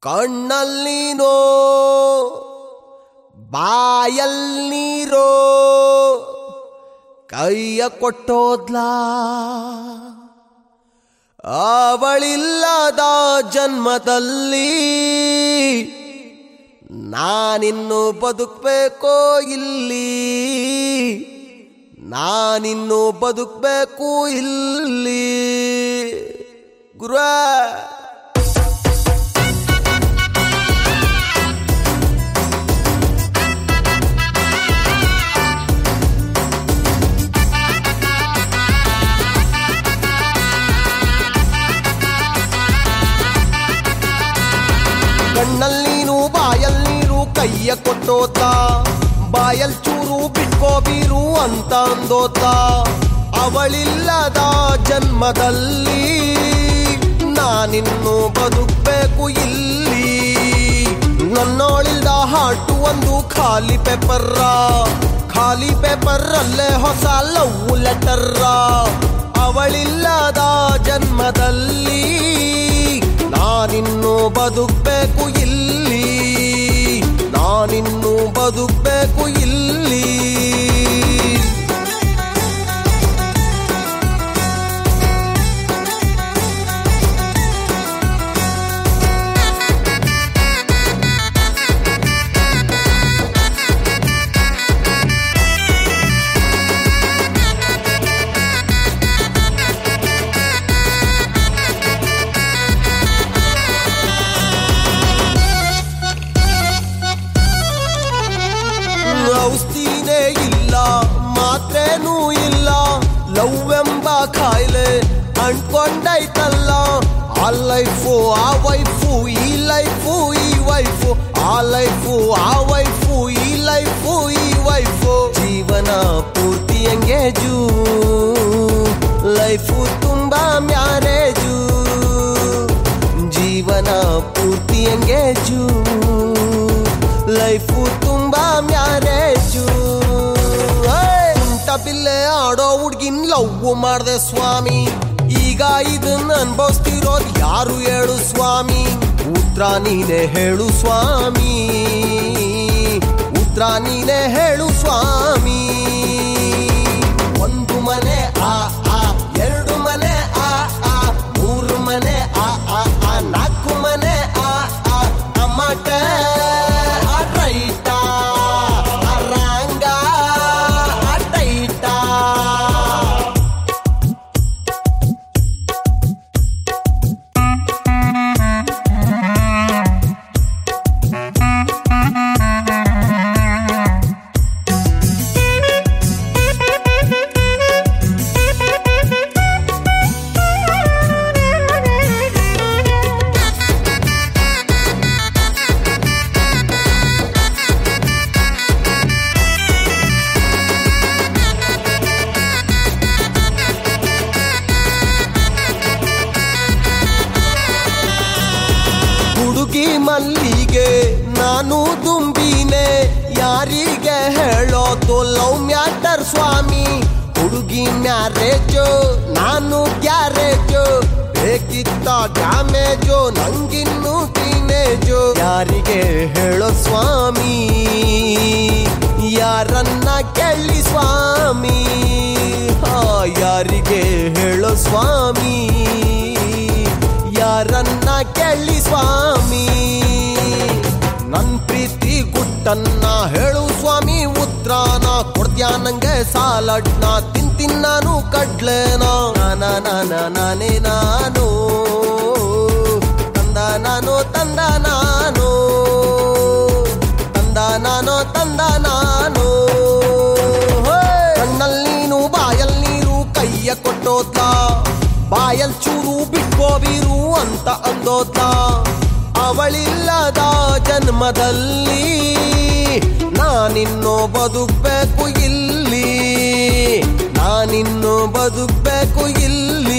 ಕಣ್ಣಲ್ಲಿನೋ ಬಾಯಲ್ನೀರೋ ಕೈಯ ಕೊಟ್ಟೋದ್ಲಾ ಅವಳಿಲ್ಲದ ಜನ್ಮದಲ್ಲಿ ನಾನಿನ್ನು ಬದುಕಬೇಕೋ ಇಲ್ಲಿ ನಾನಿನ್ನು ಬದುಕಬೇಕು ಇಲ್ಲಿ ಗುರು ಕಣ್ಣಲ್ಲಿ ನೀನು ಬಾಯಲ್ ನೀರು ಕೈಯ ಕೊಟ್ಟೋತ ಬಾಯಲ್ ಚೂರು ಬಿಟ್ಕೋ ಬೀರು ಅಂತ ಅಂದೋತ ಅವಳಿಲ್ಲದ ಜನ್ಮದಲ್ಲಿ ನಾನಿನ್ನು ಬದುಕಬೇಕು ಇಲ್ಲಿ ನನ್ನೋಳಿಲ್ದ ಹಾಟು ಒಂದು ಖಾಲಿ ಪೇಪರ್ರ ಖಾಲಿ ಪೇಪರ್ ಅಲ್ಲೇ ಹೊಸ ಲವ್ ಲೆಟರ್ರ ಅವಳಿಲ್ಲದ ಜನ್ಮದಲ್ಲಿ ನಾನಿನ್ನು ಬದುಕಬೇಕು ಇಲ್ಲಿ ನಾನಿನ್ನು ಬದುಕಬೇಕು ಇಲ್ಲಿ ಔಷಧಿನೇ ಇಲ್ಲ ಮಾತ್ರೇನೂ ಇಲ್ಲ ಲವ್ ಎಂಬ ಕಾಯಿಲೆ ಅಂಟ್ಕೊಂಡೈತಲ್ಲ ಆ ಲೈಫು ಆ ವೈಫು ಈ ಲೈಫು ಈ ವೈಫು ಆ ಲೈಫು ಆ ವೈಫು ಈ ಲೈಫು ಈ ವೈಫು ಜೀವನ ಪೂರ್ತಿ ಎಂಗೇಜು ಲೈಫು ತುಂಬಾ ಮ್ಯಾರೇಜು ಜೀವನ ಪೂರ್ತಿ ಎಂಗೇಜು ಲೈಫು ತುಂಬಾ ಮ್ಯಾರೇಜು ಉಂಟ ಬಿಲ್ಲೆ ಆಡೋ ಹುಡ್ಗಿನ್ ಲವ್ ಮಾಡ್ದೆ ಸ್ವಾಮಿ ಈಗ ಇದನ್ನ ಅನ್ಭವಿಸ್ತಿರೋದ್ ಯಾರು ಹೇಳು ಸ್ವಾಮಿ ಉತ್ತರ ನೀನೆ ಹೇಳು ಸ್ವಾಮಿ ಉತ್ತರ ನೀನೆ ಹೇಳು ಸ್ವಾಮಿ ಒಂದು ಮನೆ ಆ ಆ ಎರಡು ಮನೆ ಆ ಆ ಮೂರು ಮನೆ ಆ ಆ ಆ ನಾಲ್ಕು ಮನೆ ಆ ಆ ಅಮ್ಮಟ ಆ ರೈಟ ಆ ರಾಂಗ ಆ ಟೈಟ ಹುಡುಗಿ ಮಲ್ಲಿಗೆ ನಾನು ದುಂಬಿನೆ ಯಾರಿಗೆ ಹೇಳೋದು ಲವ್ ಮ್ಯಾಟರ್ ಸ್ವಾಮಿ ಹುಡುಗಿ ಮ್ಯಾರೇಜು ನಾನು ಗ್ಯಾರೇಜು ಬೇಕಿತ್ತ ಡ್ಯಾಮೇಜು ನಂಗಿನ್ನು ಟೀನೇಜು ಯಾರಿಗೆ ಹೇಳೋ ಸ್ವಾಮಿ ಯಾರನ್ನ ಕೇಳಿ ಸ್ವಾಮಿ ಹಾ ಯಾರಿಗೆ ಹೇಳೋ ಸ್ವಾಮಿ ಯಾರನ್ನ ಕೇಳಿ ಸ್ವಾಮಿ ನನ್ ಪ್ರೀತಿ ಗುಟ್ಟನ್ನ ಹೇಳು ಸ್ವಾಮಿ ಉತ್ರಾನ ಕೊಡ್ತ್ಯಾ ನಂಗೆ ಸಾಲಡ್ನ ತಿಂತಿನ್ ನಾನು ಕಡ್ಲೇನ ನಾನ ನಾನ ನಾನೇ ನಾನು ತಂದ ನಾನು ತಂದ ನಾನು ತಂದ ನಾನು ತಂದ ನಾನು ಕಣ್ಣಲ್ಲಿ ನೀನು ಬಾಯಲ್ ನೀರು ಕೈಯ ಕೊಟ್ಟೋತ ಬಾಯಲ್ ಚೂರು ಬಿಟ್ಕೋ ಬೀರು ಅಂತ ಅಂದೋತ ಅವಳಿಲ್ಲದ ಜನ್ಮದಲ್ಲಿ ನಾನಿನ್ನು ಬದುಕಬೇಕು ಇಲ್ಲಿ ನಾನಿನ್ನು ಬದುಕಬೇಕು ಇಲ್ಲಿ